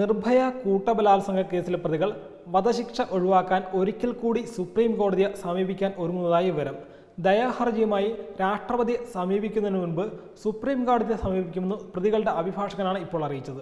നിർഭയ കൂട്ടബലാത്സംഗ കേസിലെ പ്രതികൾ വധശിക്ഷ ഒഴിവാക്കാൻ ഒരിക്കൽ കൂടി സുപ്രീം കോടതിയെ സമീപിക്കാൻ ഒരുങ്ങുന്നതായി വിവരം ദയാഹർജിയുമായി രാഷ്ട്രപതിയെ സമീപിക്കുന്നതിന് മുൻപ് സുപ്രീം കോടതിയെ സമീപിക്കുമെന്ന് പ്രതികളുടെ അഭിഭാഷകനാണ് ഇപ്പോൾ അറിയിച്ചത്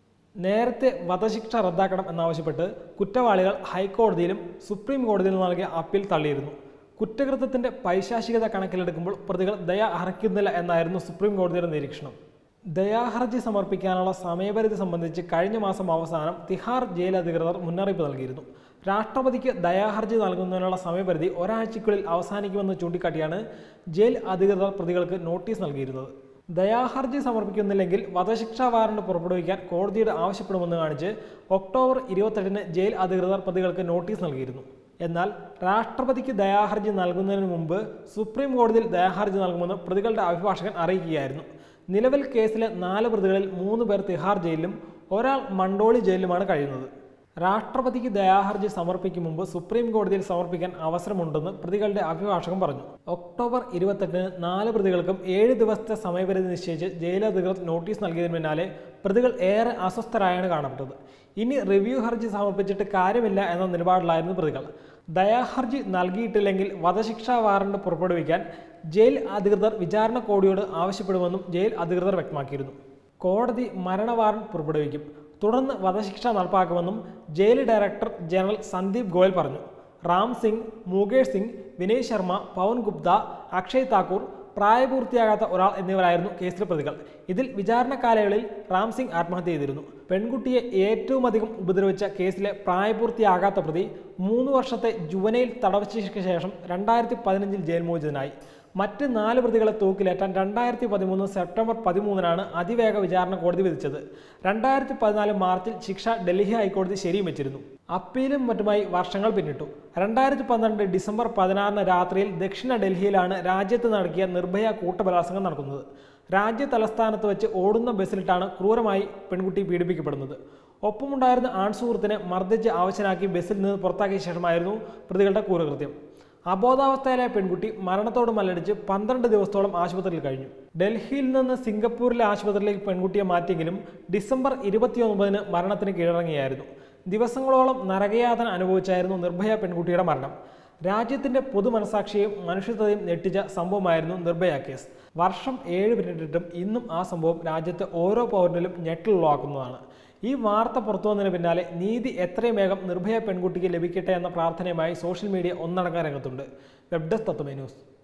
നേരത്തെ വധശിക്ഷ റദ്ദാക്കണം എന്നാവശ്യപ്പെട്ട് കുറ്റവാളികൾ ഹൈക്കോടതിയിലും സുപ്രീം കോടതിയിലും നൽകിയ അപ്പീൽ തള്ളിയിരുന്നു കുറ്റകൃത്യത്തിന്റെ പൈശാചികത കണക്കിലെടുക്കുമ്പോൾ പ്രതികൾ ദയ അർഹിക്കുന്നില്ല എന്നായിരുന്നു സുപ്രീം കോടതിയുടെ നിരീക്ഷണം ദയാഹർജി സമർപ്പിക്കാനുള്ള സമയപരിധി സംബന്ധിച്ച് കഴിഞ്ഞ മാസം അവസാനം തിഹാർ ജയിൽ അധികൃതർ മുന്നറിയിപ്പ് നൽകിയിരുന്നു രാഷ്ട്രപതിക്ക് ദയാഹർജി നൽകുന്നതിനുള്ള സമയപരിധി ഒരാഴ്ചയ്ക്കുള്ളിൽ അവസാനിക്കുമെന്ന് ചൂണ്ടിക്കാട്ടിയാണ് ജയിൽ അധികൃതർ പ്രതികൾക്ക് നോട്ടീസ് നൽകിയിരുന്നത് ദയാഹർജി സമർപ്പിക്കുന്നില്ലെങ്കിൽ വധശിക്ഷാ വാറണ്ട് പുറപ്പെടുവിക്കാൻ കോടതിയുടെ ആവശ്യപ്പെടുമെന്ന് കാണിച്ച് ഒക്ടോബർ ഇരുപത്തെട്ടിന് ജയിൽ അധികൃതർ പ്രതികൾക്ക് നോട്ടീസ് നൽകിയിരുന്നു എന്നാൽ രാഷ്ട്രപതിക്ക് ദയാഹർജി നൽകുന്നതിന് മുമ്പ് സുപ്രീം കോടതിയിൽ ദയാഹർജി നൽകുമെന്ന് പ്രതികളുടെ അഭിഭാഷകൻ അറിയിക്കുകയായിരുന്നു നിലവിൽ കേസിലെ നാല് പ്രതികളിൽ മൂന്ന് പേർ തിഹാർ ജയിലിലും ഒരാൾ മണ്ടോളി ജയിലിലുമാണ് കഴിയുന്നത് രാഷ്ട്രപതിക്ക് ദയാഹർജി സമർപ്പിക്കും മുമ്പ് സുപ്രീം കോടതിയിൽ സമർപ്പിക്കാൻ അവസരമുണ്ടെന്ന് പ്രതികളുടെ അഭിഭാഷകൻ പറഞ്ഞു ഒക്ടോബർ ഇരുപത്തെട്ടിന് നാല് പ്രതികൾക്കും ഏഴ് ദിവസത്തെ സമയപരിധി നിശ്ചയിച്ച് ജയിലധികൃതർ നോട്ടീസ് നൽകിയതിന് പിന്നാലെ പ്രതികൾ ഏറെ അസ്വസ്ഥരായാണ് കാണപ്പെട്ടത് ഇനി റിവ്യൂ ഹർജി സമർപ്പിച്ചിട്ട് കാര്യമില്ല എന്ന നിലപാടിലായിരുന്നു പ്രതികൾ ദയാഹർജി നൽകിയിട്ടില്ലെങ്കിൽ വധശിക്ഷാ വാറണ്ട് പുറപ്പെടുവിക്കാൻ ജയിൽ അധികൃതർ വിചാരണ കോടതിയോട് ആവശ്യപ്പെടുമെന്നും ജയിൽ അധികൃതർ വ്യക്തമാക്കിയിരുന്നു കോടതി മരണ വാറണ്ട് പുറപ്പെടുവിക്കും തുടർന്ന് വധശിക്ഷ നടപ്പാക്കുമെന്നും jail director general Sandeep Goyal പറഞ്ഞു റാം സിംഗ് മുകേഷ് സിംഗ് വിനയ് ശർമ്മ പവൻ ഗുപ്ത അക്ഷയ് താക്കൂർ പ്രായപൂർത്തിയാകാത്ത ഒരാൾ എന്നിവരായിരുന്നു കേസിലെ പ്രതികൾ ഇതിൽ വിചാരണ കാലയളവിൽ റാം സിംഗ് ആത്മഹത്യ ചെയ്തിരുന്നു പെൺകുട്ടിയെ ഏറ്റവും അധികം ഉപദ്രവിച്ച കേസിലെ പ്രായപൂർത്തിയാകാത്ത പ്രതി മൂന്ന് വർഷത്തെ ജുവനയിൽ തടവശിക്ഷയ്ക്ക് ശേഷം രണ്ടായിരത്തി പതിനഞ്ചിൽ ജയിൽ മോചിതനായി മറ്റ് നാല് പ്രതികളെ തൂക്കിലേറ്റാൻ രണ്ടായിരത്തി പതിമൂന്ന് സെപ്റ്റംബർ പതിമൂന്നിനാണ് അതിവേഗ വിചാരണ കോടതി വിധിച്ചത് രണ്ടായിരത്തി പതിനാല് മാർച്ചിൽ ശിക്ഷ ഡൽഹി ഹൈക്കോടതി ശരിയും വെച്ചിരുന്നു അപ്പീലും മറ്റുമായി വർഷങ്ങൾ പിന്നിട്ടു രണ്ടായിരത്തി പന്ത്രണ്ട് ഡിസംബർ പതിനാറിന് രാത്രിയിൽ ദക്ഷിണ ഡൽഹിയിലാണ് രാജ്യത്ത് നടക്കിയ നിർഭയ കൂട്ടബലാത്സംഗം നടക്കുന്നത് രാജ്യ തലസ്ഥാനത്ത് വെച്ച് ഓടുന്ന ബസ്സിലിട്ടാണ് ക്രൂരമായി പെൺകുട്ടി പീഡിപ്പിക്കപ്പെടുന്നത് ഒപ്പമുണ്ടായിരുന്ന ആൺസുഹൃത്തിനെ മർദ്ദിച്ച് ആവശ്യനാക്കി ബസ്സിൽ നിന്ന് പുറത്താക്കിയ ശേഷമായിരുന്നു പ്രതികളുടെ ക്രൂരകൃത്യം അബോധാവസ്ഥയിലായ പെൺകുട്ടി മരണത്തോട് മല്ലടിച്ച് പന്ത്രണ്ട് ദിവസത്തോളം ആശുപത്രിയിൽ കഴിഞ്ഞു ഡൽഹിയിൽ നിന്ന് സിംഗപ്പൂരിലെ ആശുപത്രിയിലേക്ക് പെൺകുട്ടിയെ മാറ്റിയെങ്കിലും ഡിസംബർ ഇരുപത്തിയൊൻപതിന് മരണത്തിന് കീഴടങ്ങിയായിരുന്നു ദിവസങ്ങളോളം നരകയാതന അനുഭവിച്ചായിരുന്നു നിർഭയ പെൺകുട്ടിയുടെ മരണം രാജ്യത്തിന്റെ പൊതുമനസാക്ഷിയെയും മനുഷ്യത്വത്തെയും ഞെട്ടിച്ച സംഭവമായിരുന്നു നിർഭയ കേസ് വർഷം ഏഴ് പിന്നിട്ടിട്ടും ഇന്നും ആ സംഭവം രാജ്യത്തെ ഓരോ പൗരനിലും ഞെട്ടിലുളവാക്കുന്നതാണ് ഈ വാർത്ത പുറത്തു വന്നതിന് പിന്നാലെ നീതി എത്രയും വേഗം നിർഭയ പെൺകുട്ടിക്ക് ലഭിക്കട്ടെ എന്ന പ്രാർത്ഥനയുമായി സോഷ്യൽ മീഡിയ ഒന്നടങ്കം രംഗത്തുണ്ട് വെബ് ഡെസ്ക് തത്വമേ ന്യൂസ്